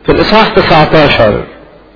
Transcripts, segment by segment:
في الإصحاح 19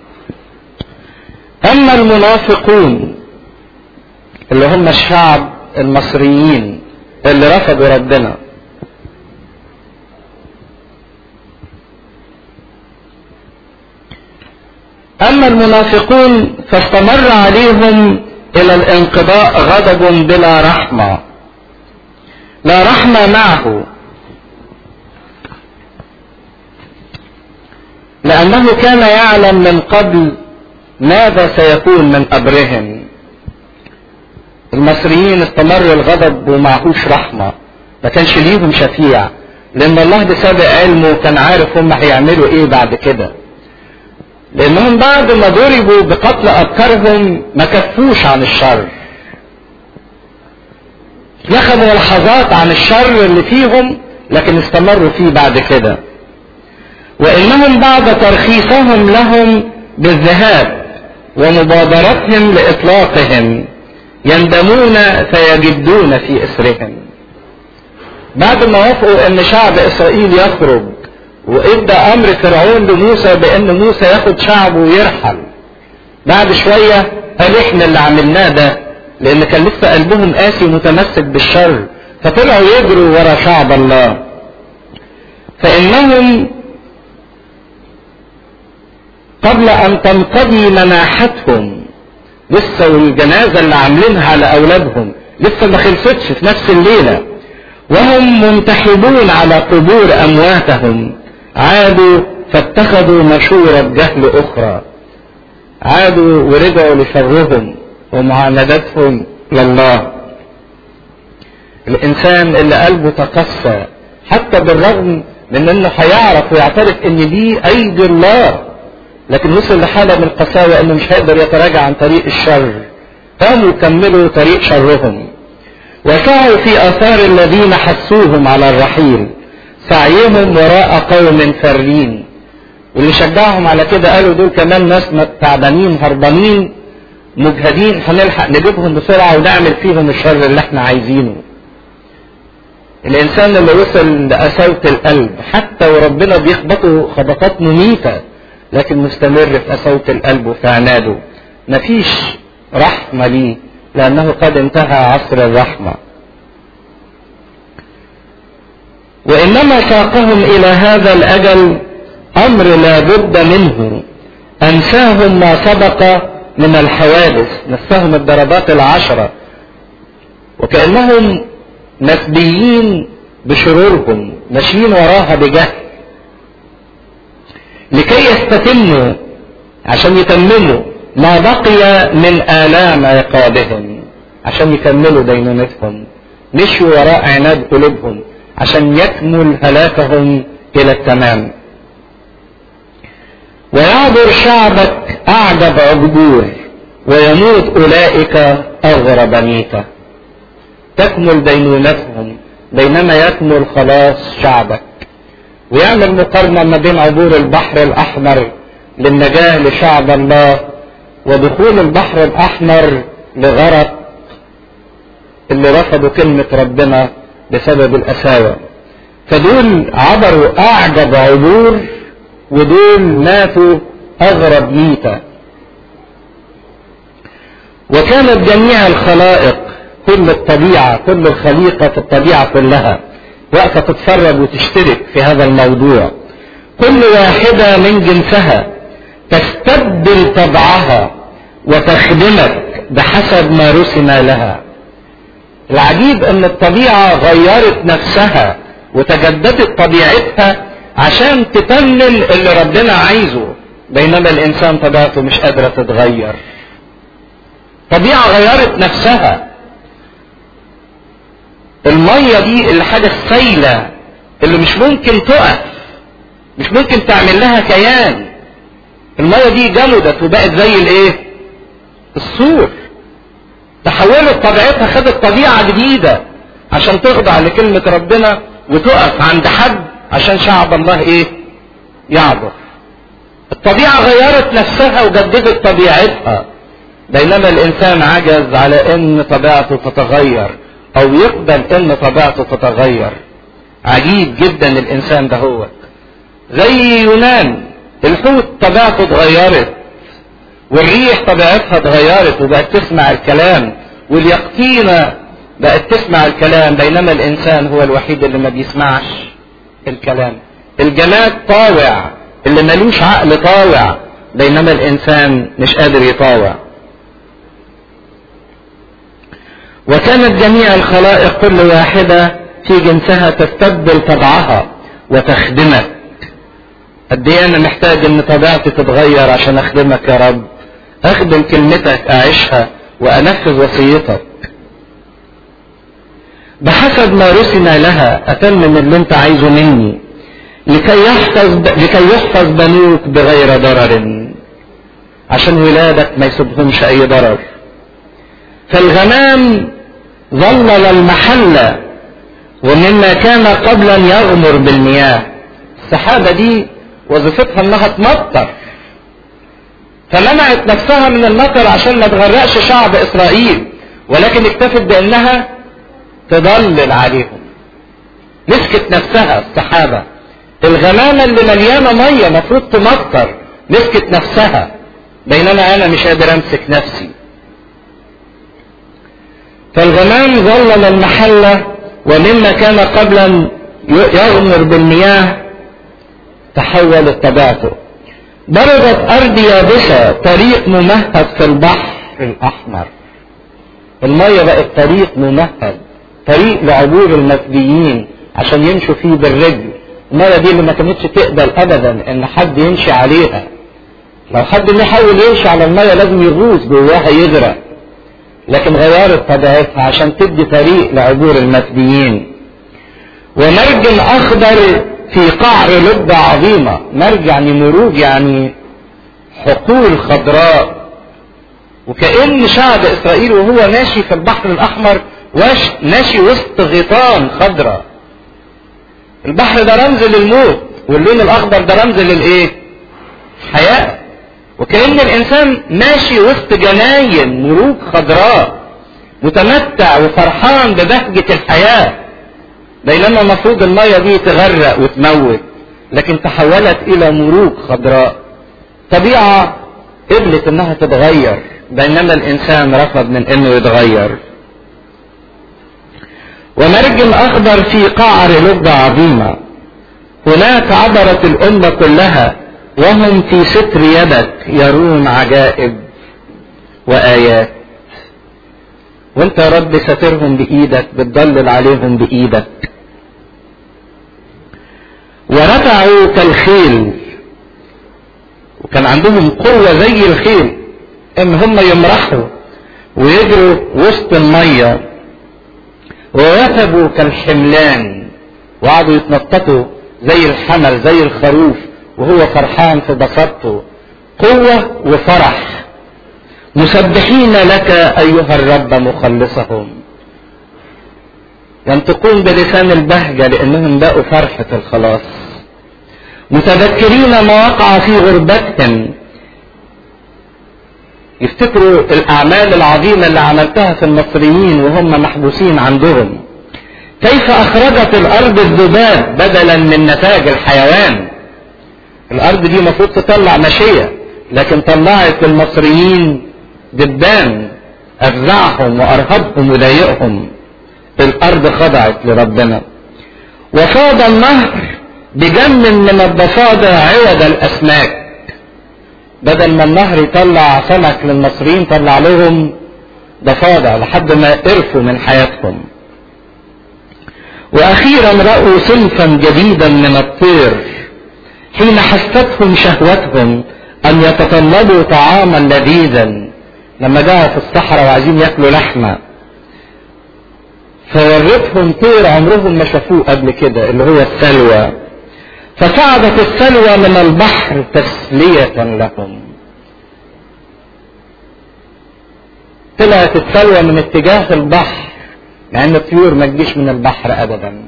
أما المنافقون اللي هم الشعب المصريين اللي رفضوا ربنا أما المنافقون فاستمر عليهم إلى الانقضاء غضب بلا رحمة لا رحمة معه لأنه كان يعلم من قبل ماذا سيكون من أمرهم المصريين استمر الغضب ومعهوش رحمة ما كانش ليهم شفيع لأن الله بسابق علمه كان عارف هم هيعملوا إيه بعد كده لأنهم بعد ما ضربوا بقتل أبكارهم ما كفوش عن الشر ياخدوا لحظات عن الشر اللي فيهم لكن استمروا فيه بعد كده وإنهم بعد ترخيصهم لهم بالذهاب ومبادرتهم لإطلاقهم يندمون فيجدون في إسرهم بعد ما وافقوا ان شعب اسرائيل يخرج وادى امر فرعون لموسى بان موسى ياخد شعبه ويرحل بعد شوية قال احنا اللي عملناه ده لان كان لسه قلبهم قاسي متمسك بالشر فطلعوا يجروا ورا شعب الله فانهم قبل ان تنقضي مناحتهم لسه والجنازة اللي عاملينها على اولادهم لسه ما خلصتش في نفس الليلة وهم منتحبون على قبور امواتهم عادوا فاتخذوا مشورة جهل اخرى عادوا ورجعوا لشرهم ومعاندتهم لله الانسان اللي قلبه تقسى حتى بالرغم من انه هيعرف ويعترف ان دي ايدي الله لكن وصل لحالة من القساوة انه مش هيقدر يتراجع عن طريق الشر قاموا يكملوا طريق شرهم وسعوا في اثار الذين حسوهم على الرحيل سعيهم وراء قوم فرين واللي شجعهم على كده قالوا دول كمان ناس تعبانين هربانين مجهدين هنلحق نجيبهم بسرعة ونعمل فيهم الشر اللي احنا عايزينه الانسان اللي وصل لقساوة القلب حتى وربنا بيخبطه خبطات مميتة لكن مستمر في قساوة القلب وفي عناده مفيش رحمة ليه لأنه قد انتهى عصر الرحمة وإنما ساقهم إلى هذا الأجل أمر لا بد منه أنساهم ما سبق من الحوادث نساهم الضربات العشرة وكأنهم مسبيين بشرورهم ماشيين وراها بجهل لكي يستتموا عشان يتمموا ما بقي من آلام عقابهم عشان يكملوا دينونتهم مشوا وراء عناد قلوبهم عشان يكمل هلاكهم إلى التمام ويعبر شعبك أعجب عبور ويموت أولئك أغرب ميتة تكمل دينونتهم بينما يكمل خلاص شعبك ويعمل مقارنة ما بين عبور البحر الأحمر للنجاة لشعب الله ودخول البحر الأحمر لغرق اللي رفضوا كلمة ربنا بسبب القساوة فدول عبروا أعجب عبور ودول ماتوا أغرب ميتة وكانت جميع الخلائق كل الطبيعة كل الخليقة في الطبيعة كلها واقفة تتفرج وتشترك في هذا الموضوع كل واحدة من جنسها تستبدل طبعها وتخدمك بحسب ما رسم لها العجيب ان الطبيعة غيرت نفسها وتجددت طبيعتها عشان تتمم اللي ربنا عايزه بينما الانسان طبيعته مش قادرة تتغير طبيعة غيرت نفسها المية دي الحاجة السايلة اللي مش ممكن تقف مش ممكن تعمل لها كيان المية دي جمدت وبقت زي الايه السور تحولت طبيعتها خدت طبيعة جديدة عشان تخضع لكلمة ربنا وتقف عند حد عشان شعب الله ايه يعبر الطبيعة غيرت نفسها وجددت طبيعتها بينما الانسان عجز على ان طبيعته تتغير او يقبل ان طبيعته تتغير عجيب جدا الانسان ده هو زي يونان الحوت طبيعته اتغيرت والريح طبيعتها اتغيرت وبقت تسمع الكلام واليقطينة بقت تسمع الكلام بينما الانسان هو الوحيد اللي ما بيسمعش الكلام الجماد طاوع اللي ملوش عقل طاوع بينما الانسان مش قادر يطاوع وكانت جميع الخلائق كل واحدة في جنسها تستبدل طبعها وتخدمك قد ايه انا محتاج ان طبيعتي تتغير عشان اخدمك يا رب اخدم كلمتك اعيشها وانفذ وصيتك بحسب ما رسم لها اتمم اللي انت عايزه مني لكي يحفظ لكي يحفظ بنوك بغير ضرر عشان ولادك ما يصيبهمش اي ضرر فالغمام ظلل المحل ومما كان قبلا يغمر بالمياه السحابة دي وظيفتها انها تمطر فمنعت نفسها من المطر عشان ما تغرقش شعب اسرائيل ولكن اكتفت بانها تضلل عليهم مسكت نفسها السحابة الغمامة اللي مليانة مية مفروض تمطر مسكت نفسها بينما انا مش قادر امسك نفسي فالغمام ظلل المحلة ومما كان قبلا يغمر بالمياه تحولت طبيعته بردت أرض يابسة طريق ممهد في البحر الأحمر المية بقت طريق ممهد طريق لعبور المسبيين عشان يمشوا فيه بالرجل المية دي اللي ما كانتش تقبل أبدا إن حد يمشي عليها لو حد يحاول يمشي على المية لازم يغوص جواها يغرق لكن غيرت طبيعتها عشان تدي طريق لعبور المسبيين ومرج أخضر في قعر لبة عظيمة مرج يعني مروج يعني حقول خضراء وكأن شعب إسرائيل وهو ماشي في البحر الأحمر واش ماشي وسط غيطان خضراء البحر ده رمز للموت واللون الأخضر ده رمز للإيه؟ حياة وكأن الإنسان ماشي وسط جناين مروج خضراء متمتع وفرحان ببهجة الحياة بينما المفروض المية دي تغرق وتموت لكن تحولت إلى مروج خضراء طبيعة قبلت إنها تتغير بينما الإنسان رفض من إنه يتغير ومرج أخضر في قعر لبة عظيمة هناك عبرت الأمة كلها وهم في ستر يدك يرون عجائب وآيات وانت يا رب ساترهم بإيدك بتضلل عليهم بإيدك ورفعوا كالخيل وكان عندهم قوة زي الخيل ان هم يمرحوا ويجروا وسط المية ووثبوا كالحملان وقعدوا يتنططوا زي الحمل زي الخروف وهو فرحان في بساطته قوة وفرح مسبحين لك أيها الرب مخلصهم ينطقون بلسان البهجة لأنهم باقوا فرحة الخلاص متذكرين ما وقع في غربتهم يفتكروا الأعمال العظيمة اللي عملتها في المصريين وهم محبوسين عندهم كيف أخرجت الأرض الذباب بدلا من نتاج الحيوان الأرض دي المفروض تطلع مشية لكن طلعت المصريين دبان أفزعهم وأرهبهم وضايقهم الأرض خضعت لربنا وفاض النهر بجم من الضفادع عوض الأسماك بدل ما النهر يطلع سمك للمصريين طلع لهم ضفادع لحد ما قرفوا من حياتهم وأخيرا رأوا صنفا جديدا من الطير حين حستهم شهوتهم أن يتطلبوا طعاما لذيذا لما جاءوا في الصحراء وعايزين ياكلوا لحمة فورتهم طير عمرهم ما شافوه قبل كده اللي هو السلوى فصعدت السلوى من البحر تسلية لهم طلعت السلوى من اتجاه البحر مع ان الطيور ما تجيش من البحر ابدا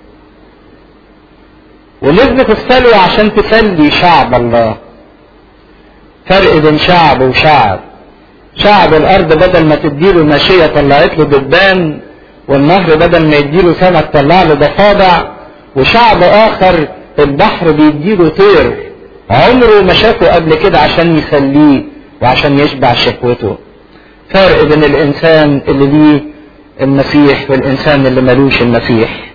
ونزلت السلوى عشان تسلي شعب الله فرق بين شعب وشعب شعب الارض بدل ما تديله ماشية طلعت له دبان والنهر بدل ما يديله سمك طلع له ضفادع وشعب اخر البحر بيديله طير عمره ما شافه قبل كده عشان يسليه وعشان يشبع شهوته فرق بين الانسان اللي ليه المسيح والانسان اللي ملوش المسيح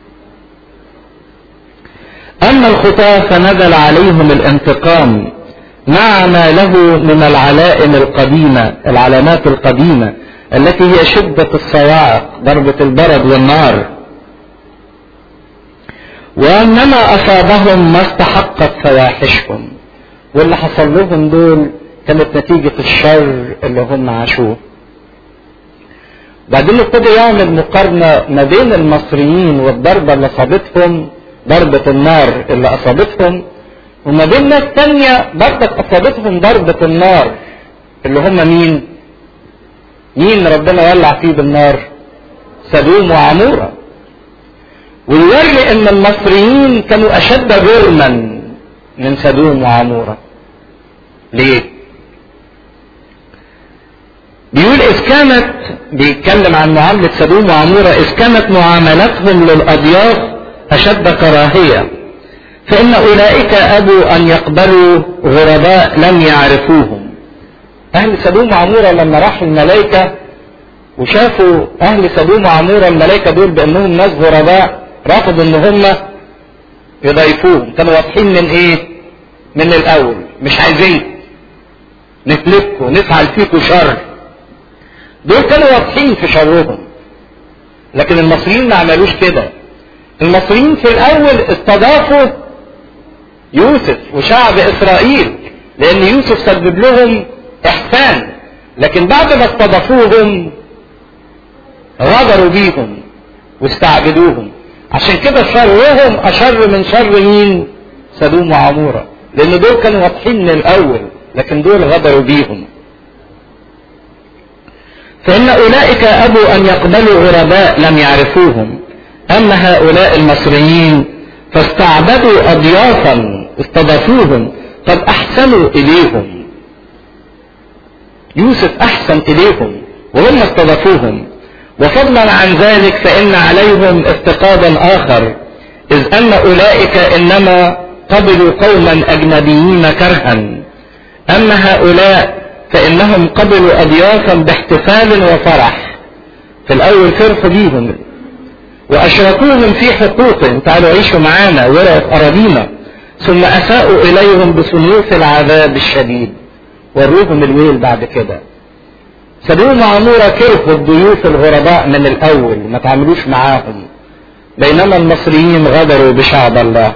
اما الخطاة فنزل عليهم الانتقام مع ما له من العلائم القديمة العلامات القديمة التي هي شدة الصواعق ضربة البرد والنار وانما اصابهم ما استحقت فواحشهم واللي حصل لهم دول كانت نتيجة الشر اللي هم عاشوه بعدين ابتدى يعمل مقارنة ما بين المصريين والضربة اللي أصابتهم ضربة النار اللي أصابتهم وما بين ناس تانية برضك أصابتهم ضربة النار اللي هم مين؟ مين ربنا ولع فيه بالنار؟ سدوم وعمورة ويوري ان المصريين كانوا اشد جرما من سدوم وعمورة ليه بيقول اذ كانت بيتكلم عن معاملة سدوم وعمورة اذ كانت معاملتهم للاضياف اشد كراهية فان اولئك ابوا ان يقبلوا غرباء لم يعرفوهم اهل سدوم وعمورة لما راحوا الملائكة وشافوا اهل سدوم وعمورة الملائكة دول بانهم ناس غرباء رفضوا ان هم يضيفوهم كانوا واضحين من ايه من الاول مش عايزين نتلفكوا نفعل فيكوا شر دول كانوا واضحين في شرهم لكن المصريين ما عملوش كده المصريين في الاول استضافوا يوسف وشعب اسرائيل لان يوسف سبب لهم احسان لكن بعد ما استضافوهم غدروا بيهم واستعبدوهم عشان كده شرهم اشر من شر مين سدوم وعمورة لان دول كانوا واضحين من الاول لكن دول غدروا بيهم فان اولئك ابوا ان يقبلوا غرباء لم يعرفوهم اما هؤلاء المصريين فاستعبدوا اضيافا استضافوهم قد احسنوا اليهم يوسف احسن اليهم وهم استضافوهم وفضلا عن ذلك فإن عليهم افتقادا آخر إذ أن أولئك إنما قبلوا قوما أجنبيين كرها أما هؤلاء فإنهم قبلوا أضيافا باحتفال وفرح في الأول فرحوا بيهم وأشركوهم في حقوقهم تعالوا عيشوا معانا ورقة أراضينا ثم أساءوا إليهم بصنوف العذاب الشديد وروهم الويل بعد كده سدوم وعمورة كرهوا الضيوف الغرباء من الأول ما تعملوش معاهم بينما المصريين غدروا بشعب الله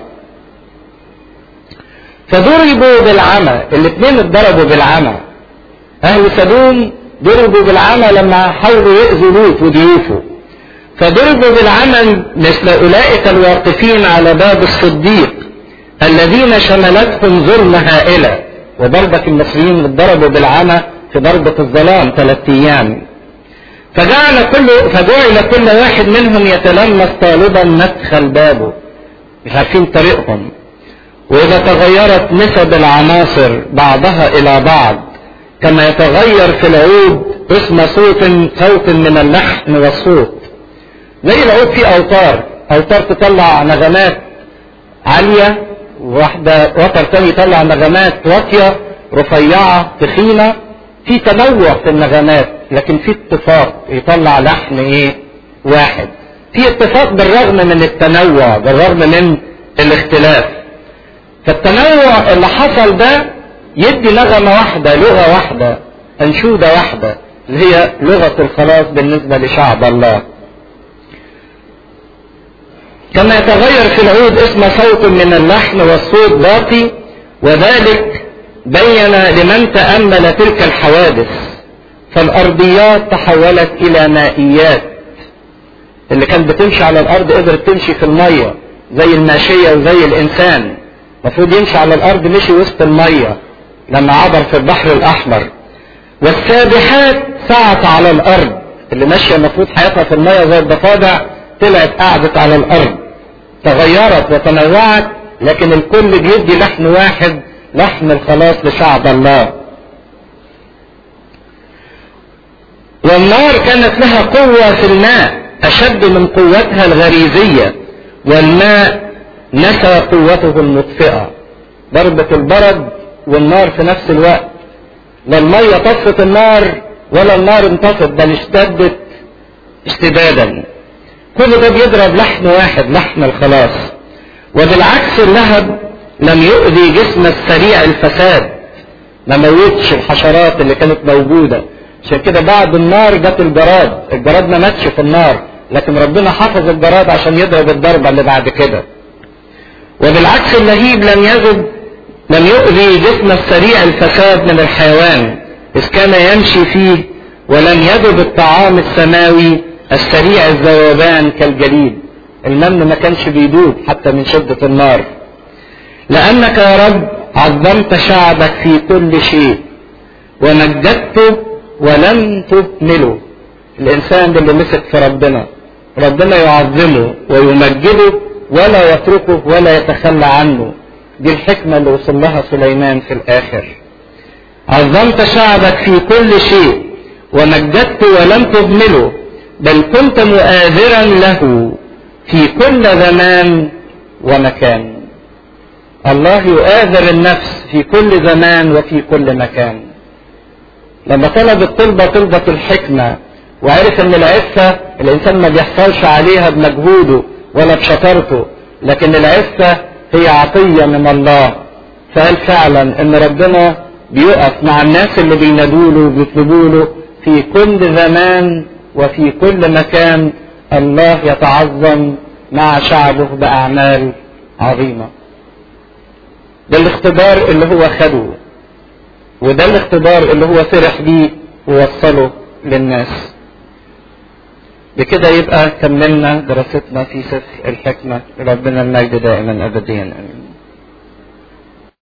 فضربوا بالعمى الاثنين اتضربوا بالعمى أهل سدوم ضربوا بالعمى لما حاولوا يأذوا لوط وضيوفه فضربوا بالعمى مثل أولئك الواقفين على باب الصديق الذين شملتهم ظلم هائلة وبرضك المصريين اتضربوا بالعمى في ضربة الظلام ثلاث أيام فجعل كل فجعل كل واحد منهم يتلمس طالبا مدخل بابه مش عارفين طريقهم وإذا تغيرت نسب العناصر بعضها إلى بعض كما يتغير في العود اسم صوت صوت من اللحن والصوت زي العود فيه أوتار أوتار تطلع نغمات عالية واحدة وتر تاني يطلع نغمات واطية رفيعة تخينة في تنوع في النغمات لكن في اتفاق يطلع لحن ايه واحد في اتفاق بالرغم من التنوع بالرغم من الاختلاف فالتنوع اللي حصل ده يدي نغمة واحدة لغة واحدة أنشودة واحدة اللي هي لغة الخلاص بالنسبة لشعب الله كما يتغير في العود اسم صوت من اللحن والصوت باقي وذلك بين لمن تأمل تلك الحوادث فالأرضيات تحولت إلى مائيات اللي كانت بتمشي على الأرض قدرت تمشي في المية زي الماشية وزي الإنسان المفروض يمشي على الأرض مشي وسط المية لما عبر في البحر الأحمر والسابحات سعت على الأرض اللي ماشية المفروض حياتها في المية زي الضفادع طلعت قعدت على الأرض تغيرت وتنوعت لكن الكل بيدي لحن واحد لحن الخلاص لشعب الله والنار كانت لها قوة في الماء أشد من قوتها الغريزية والماء نسى قوته المطفئة ضربة البرد والنار في نفس الوقت لا المية طفت النار ولا النار انطفت بل اشتدت اشتدادا كل ده بيضرب لحم واحد لحم الخلاص وبالعكس اللهب لم يؤذي جسم السريع الفساد ما موتش الحشرات اللي كانت موجوده عشان كده بعد النار جت الجراد الجراد ما ماتش في النار لكن ربنا حفظ الجراد عشان يضرب الضربه اللي بعد كده وبالعكس اللهيب لم يجد لم يؤذي جسم السريع الفساد من الحيوان إذ كان يمشي فيه ولم يجد الطعام السماوي السريع الذوبان كالجليد المن ما كانش بيدوب حتى من شدة النار لأنك يا رب عظمت شعبك في كل شيء ومجدته ولم تهمله الإنسان اللي مسك في ربنا ربنا يعظمه ويمجده ولا يتركه ولا يتخلى عنه دي الحكمة اللي وصل لها سليمان في الآخر عظمت شعبك في كل شيء ومجدت ولم تهمله بل كنت مؤازرا له في كل زمان ومكان الله يؤازر النفس في كل زمان وفي كل مكان لما طلب الطلبة طلبة الحكمة وعرف ان العفة الانسان ما بيحصلش عليها بمجهوده ولا بشطارته لكن العفة هي عطية من الله فقال فعلا ان ربنا بيقف مع الناس اللي بينادوا له وبيطلبوا له في كل زمان وفي كل مكان الله يتعظم مع شعبه بأعمال عظيمة ده الاختبار اللي هو خده وده الاختبار اللي هو فرح بيه ووصله للناس بكده يبقى كملنا دراستنا في سفر الحكمة ربنا المجد دائما أبديا أمين